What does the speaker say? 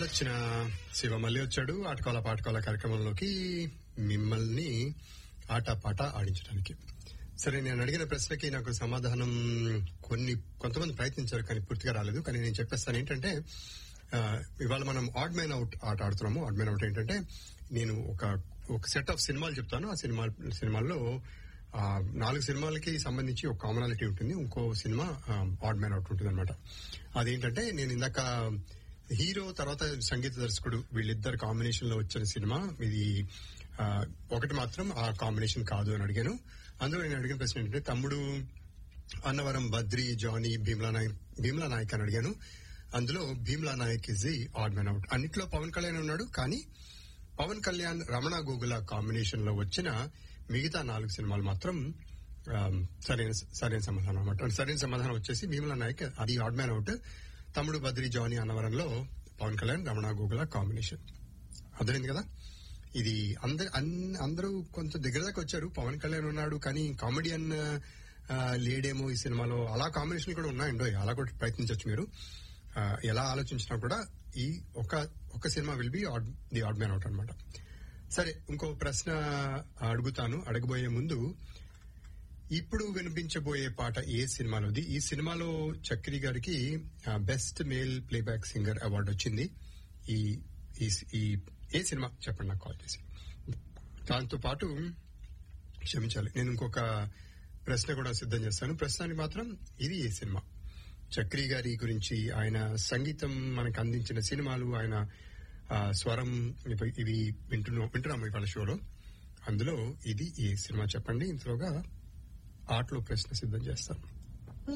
మళ్ళొచ్చిన శివ మళ్ళీ వచ్చాడు ఆటకోల పాటకోల కార్యక్రమంలోకి మిమ్మల్ని ఆట పాట ఆడించడానికి సరే నేను అడిగిన ప్రశ్నకి నాకు సమాధానం కొన్ని కొంతమంది ప్రయత్నించారు కానీ పూర్తిగా రాలేదు కానీ నేను చెప్పేస్తాను ఏంటంటే ఆ, ఇవాళ మనం ఆడ్ మ్యాన్ అవుట్ ఆట ఆడుతున్నాము ఆడ్ మ్యాన్ అవుట్ ఏంటంటే నేను ఒక ఒక సెట్ ఆఫ్ సినిమాలు చెప్తాను ఆ సినిమా సినిమాల్లో ఆ, నాలుగు సినిమాలకి సంబంధించి ఒక కామనాలిటీ ఉంటుంది ఇంకో సినిమా ఆడ్ మ్యాన్ అవుట్ ఉంటుంది అనమాట అదేంటంటే నేను ఇందాక హీరో తర్వాత సంగీత దర్శకుడు వీళ్ళిద్దరు కాంబినేషన్ లో వచ్చిన సినిమా ఇది ఆ, ఒకటి మాత్రం ఆ కాంబినేషన్ కాదు అని అడిగాను అందులో నేను అడిగిన ప్రశ్న ఏంటంటే తమ్ముడు అన్నవరం బద్రి జానీ భీమ్లా నాయక్ భీమ్లా నాయక్ అని అడిగాను అందులో Bheemla Nayak is the odd man out అన్నిట్లో పవన్ కళ్యాణ్ ఉన్నాడు కానీ పవన్ కళ్యాణ్ రమణ గోగుల కాంబినేషన్ లో వచ్చిన మిగతా నాలుగు సినిమాలు మాత్రం ఆ, సరైన సరైన సమాధానం అనమాట సరైన సమాధానం వచ్చేసి భీమలా నాయక్ అది add man out Thammudu Badri Johnny అన్నవరంలో పవన్ కళ్యాణ్ రమణ గోగుల కాంబినేషన్ అర్థమైంది కదా ఇది అందరు అన్- అందరూ కొంచెం దగ్గర దాకా వచ్చారు పవన్ కళ్యాణ్ ఉన్నాడు కానీ కామెడియన్ ఆ, లేడేమో ఈ సినిమాలో అలా కాంబినేషన్ కూడా ఉన్నాయండో అలా కూడా ప్రయత్నించవచ్చు మీరు ఆ, ఎలా ఆలోచించినా కూడా ఈ ఒక ఒక cinema will be the odd man out అనమాట సరే ఇంకో ప్రశ్న అడుగుతాను అడగబోయే ముందు ఇప్పుడు వినిపించబోయే పాట ఏ సినిమాలోది ఈ సినిమాలో చక్రి గారికి best male playback singer award వచ్చింది ఈ ఈ- ఈ ఏ సినిమా చెప్పండి నాకు కాల్ చేసి దాంతో పాటు క్షమించాలి నేను ఇంకొక ప్రశ్న కూడా సిద్ధం చేస్తాను ప్రస్తుతానికి మాత్రం ఇది ఏ సినిమా చక్రి గారి గురించి ఆయన సంగీతం మనకు అందించిన సినిమాలు ఆయన ఆ, స్వరం ఇవి- ఇవి వింటున్నాం వింటున్నాము ఇవాళ షోలో అందులో ఇది ఏ సినిమా చెప్పండి ఇంతలోగా ఆటలో ప్రశ్న సిద్ధం చేస్తాను